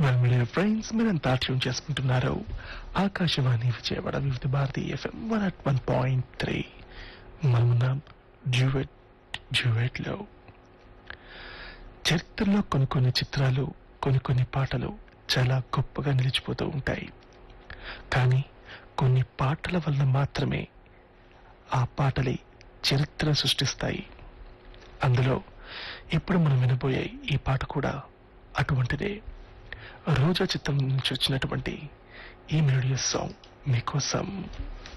well media friends మీరంతా tune చేసుకుంటున్నారు Akashvani Vijayawada Vividh Bharati FM one at one point three మనమున్నాం duet duet లో చరిత్రలో కొన్ని కొన్ని చిత్రాలు కొన్ని కొన్ని పాటలు చాలా గొప్పగా నిలిచిపోతూ ఉంటాయి కానీ కొన్ని పాటల వల్ల మాత్రమే ఆ పాటలే చరిత్ర సృష్టిస్తాయి అందులో ఇప్పుడు మనం వినబోయే ఈ పాట కూడా అటువంటిదే రోజా చిత్రం నుంచి వచ్చినటువంటి ఈ మెలోడియస్ సాంగ్ మీకోసం